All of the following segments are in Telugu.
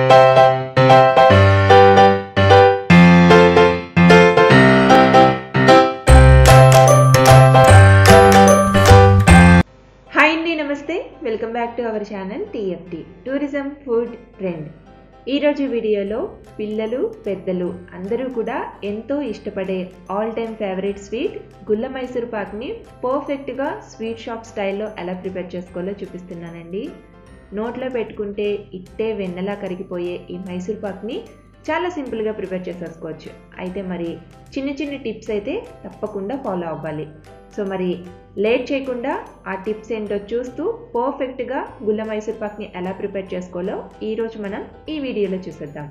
హాయ్ అండి నమస్తే welcome back to our channel TFT tourism food trend ఈరోజు వీడియోలో పిల్లలు పెద్దలు అందరూ కూడా ఎంతో ఇష్టపడే ఆల్ టైమ్ ఫేవరెట్ స్వీట్ గుల్ల మైసూర్ పాక్ని పర్ఫెక్ట్గా స్వీట్ షాప్ స్టైల్లో ఎలా ప్రిపేర్ చేసుకోవాలో చూపిస్తున్నానండి నోట్లో పెట్టుకుంటే ఇట్టే వెన్నెలా కరిగిపోయే ఈ మైసూర్ పాక్ని చాలా సింపుల్గా ప్రిపేర్ చేసేసుకోవచ్చు అయితే మరి చిన్న చిన్న టిప్స్ అయితే తప్పకుండా ఫాలో అవ్వాలి సో మరి లేట్ చేయకుండా ఆ టిప్స్ ఏంటో చూస్తూ పర్ఫెక్ట్గా గుల్ల మైసూర్ పాక్ని ఎలా ప్రిపేర్ చేసుకోవాలో ఈరోజు మనం ఈ వీడియోలో చూసేద్దాం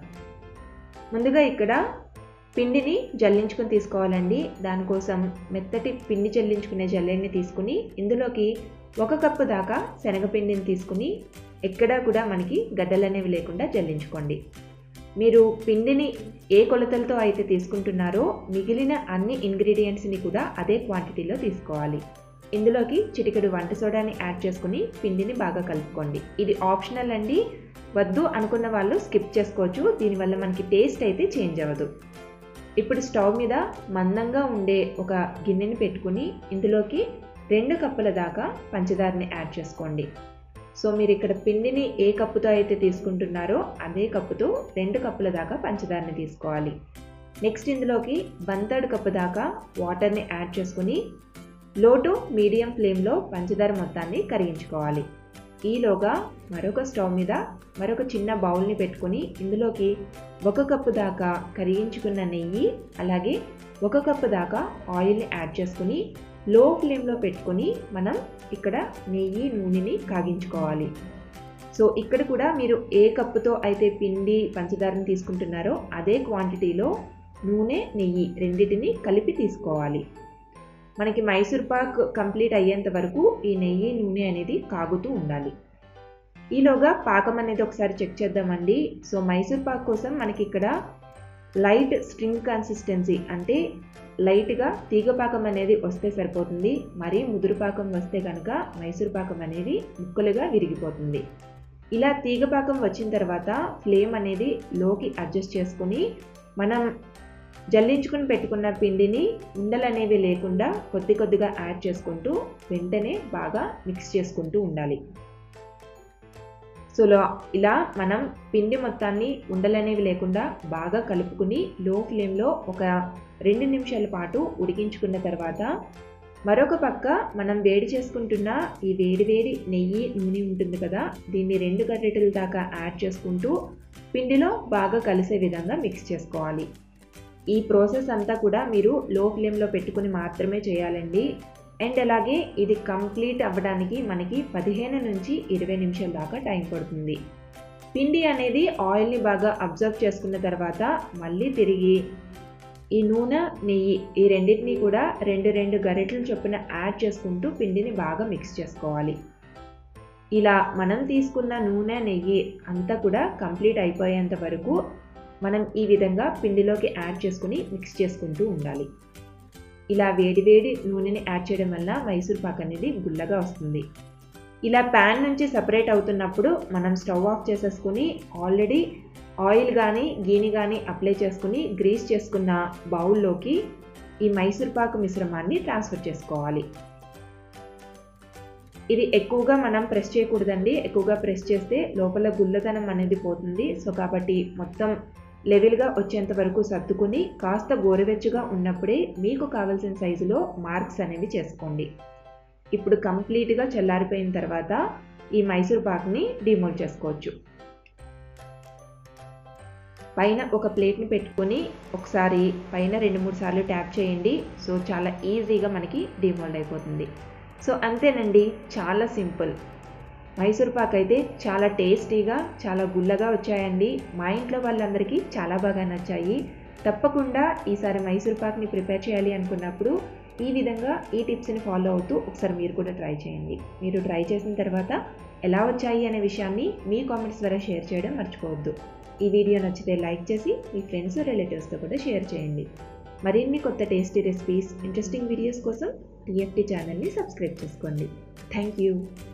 ముందుగా ఇక్కడ పిండిని జల్లించుకొని తీసుకోవాలండి దానికోసం మెత్తటి పిండి జల్లించుకునే జల్లెడ్ని తీసుకుని ఇందులోకి ఒక కప్పు దాకా శనగపిండిని తీసుకుని ఎక్కడా కూడా మనకి గడ్డలు అనేవి లేకుండా జల్లించుకోండి మీరు పిండిని ఏ కొలతలతో అయితే తీసుకుంటున్నారో మిగిలిన అన్ని ఇంగ్రీడియంట్స్ని కూడా అదే క్వాంటిటీలో తీసుకోవాలి ఇందులోకి చిటికెడు వంట సోడాని యాడ్ చేసుకుని పిండిని బాగా కలుపుకోండి ఇది ఆప్షనల్ అండి వద్దు అనుకున్న వాళ్ళు స్కిప్ చేసుకోవచ్చు దీనివల్ల మనకి టేస్ట్ అయితే చేంజ్ అవ్వదు ఇప్పుడు స్టవ్ మీద మందంగా ఉండే ఒక గిన్నెని పెట్టుకుని ఇందులోకి రెండు కప్పుల దాకా పంచదారని యాడ్ చేసుకోండి సో మీరు ఇక్కడ పిండిని ఏ కప్పుతో అయితే తీసుకుంటున్నారో అదే కప్పుతో రెండు కప్పుల దాకా పంచదారని తీసుకోవాలి నెక్స్ట్ ఇందులోకి వన్ థర్డ్ కప్పు దాకా వాటర్ని యాడ్ చేసుకుని లో టు మీడియం ఫ్లేమ్లో పంచదార మొత్తాన్ని కరిగించుకోవాలి ఈలోగా మరొక స్టవ్ మీద మరొక చిన్న బౌల్ని పెట్టుకుని ఇందులోకి ఒక కప్పు దాకా కరిగించుకున్న నెయ్యి అలాగే ఒక కప్పు దాకా ఆయిల్ని యాడ్ చేసుకుని లో ఫ్లేమ్లో పెట్టుకొని మనం ఇక్కడ నెయ్యి నూనెని కాగించుకోవాలి సో ఇక్కడ కూడా మీరు ఏ కప్పుతో అయితే పిండి పంచదారని తీసుకుంటున్నారో అదే క్వాంటిటీలో నూనె నెయ్యి రెండింటిని కలిపి తీసుకోవాలి మనకి మైసూర్ పాక్ కంప్లీట్ అయ్యేంత వరకు ఈ నెయ్యి నూనె అనేది కాగుతూ ఉండాలి ఈలోగా పాకం అనేది ఒకసారి చెక్ చేద్దామండి సో మైసూర్ పాక్ కోసం మనకి ఇక్కడ లైట్ స్ట్రింగ్ కన్సిస్టెన్సీ అంటే లైట్గా తీగ పాకం అనేది వస్తే సరిపోతుంది మరీ ముదురు పాకం వస్తే కనుక మైసూర్ పాకం అనేది ముక్కలుగా విరిగిపోతుంది ఇలా తీగ పాకం వచ్చిన తర్వాత ఫ్లేమ్ అనేది లోకి అడ్జస్ట్ చేసుకుని మనం జల్లించుకుని పెట్టుకున్న పిండిని ఉండలు అనేవి లేకుండా కొద్ది కొద్దిగా యాడ్ చేసుకుంటూ వెంటనే బాగా మిక్స్ చేసుకుంటూ ఉండాలి సో ఇలా మనం పిండి మొత్తాన్ని ఉండలనేవి లేకుండా బాగా కలుపుకుని లో ఫ్లేమ్లో ఒక రెండు నిమిషాల పాటు ఉడికించుకున్న తర్వాత మరొక పక్క మనం వేడి చేసుకుంటున్న ఈ వేడి వేడి నెయ్యి నూనె ఉంటుంది కదా దీన్ని రెండు గరిటెల దాకా యాడ్ చేసుకుంటూ పిండిలో బాగా కలిసే విధంగా మిక్స్ చేసుకోవాలి ఈ ప్రాసెస్ అంతా కూడా మీరు లో ఫ్లేమ్లో పెట్టుకుని మాత్రమే చేయాలండి అండ్ అలాగే ఇది కంప్లీట్ అవ్వడానికి మనకి పదిహేను నుంచి ఇరవై నిమిషాల దాకా టైం పడుతుంది పిండి అనేది ఆయిల్ని బాగా అబ్జర్వ్ చేసుకున్న తర్వాత మళ్ళీ తిరిగి ఈ నూనె నెయ్యి ఈ రెండింటినీ కూడా రెండు రెండు గరిటెల చొప్పున యాడ్ చేసుకుంటూ పిండిని బాగా మిక్స్ చేసుకోవాలి ఇలా మనం తీసుకున్న నూనె నెయ్యి అంతా కూడా కంప్లీట్ అయిపోయేంత వరకు మనం ఈ విధంగా పిండిలోకి యాడ్ చేసుకుని మిక్స్ చేసుకుంటూ ఉండాలి ఇలా వేడివేడి నూనెని యాడ్ చేయడం వల్ల మైసూర్ పాక్ అనేది గుల్లగా వస్తుంది ఇలా ప్యాన్ నుంచి సపరేట్ అవుతున్నప్పుడు మనం స్టవ్ ఆఫ్ చేసేసుకుని ఆల్రెడీ ఆయిల్ కానీ గీని కానీ అప్లై చేసుకుని గ్రీస్ చేసుకున్న బౌల్లోకి ఈ మైసూర్ పాక్ మిశ్రమాన్ని ట్రాన్స్ఫర్ చేసుకోవాలి ఇది ఎక్కువగా మనం ప్రెస్ చేయకూడదండి ఎక్కువగా ప్రెస్ చేస్తే లోపల గుల్లదనం అనేది పోతుంది సో కాబట్టి మొత్తం లెవెల్గా వచ్చేంత వరకు సర్దుకుని కాస్త గోరువెచ్చుగా ఉన్నప్పుడే మీకు కావాల్సిన సైజులో మార్క్స్ అనేవి చేసుకోండి ఇప్పుడు కంప్లీట్గా చల్లారిపోయిన తర్వాత ఈ మైసూర్ పాక్ని డిమోల్డ్ చేసుకోవచ్చు పైన ఒక ప్లేట్ని పెట్టుకొని ఒకసారి పైన రెండు మూడు సార్లు ట్యాప్ చేయండి సో చాలా ఈజీగా మనకి డిమోల్డ్ అయిపోతుంది సో అంతేనండి చాలా సింపుల్ మైసూర్ పాక్ అయితే చాలా టేస్టీగా చాలా గుల్లగా వచ్చాయండి మా ఇంట్లో వాళ్ళందరికీ చాలా బాగా నచ్చాయి తప్పకుండా ఈసారి మైసూర్ పాక్ని ప్రిపేర్ చేయాలి అనుకున్నప్పుడు ఈ విధంగా ఈ టిప్స్ని ఫాలో అవుతూ ఒకసారి మీరు కూడా ట్రై చేయండి మీరు ట్రై చేసిన తర్వాత ఎలా వచ్చాయి అనే విషయాన్ని మీ కామెంట్స్ ద్వారా షేర్ చేయడం మర్చిపోవద్దు ఈ వీడియో నచ్చితే లైక్ చేసి మీ ఫ్రెండ్స్ రిలేటివ్స్తో కూడా షేర్ చేయండి మరిన్ని కొత్త టేస్టీ రెసిపీస్ ఇంట్రెస్టింగ్ వీడియోస్ కోసం టీఎఫ్టీ ఛానల్ని సబ్స్క్రైబ్ చేసుకోండి థ్యాంక్ యూ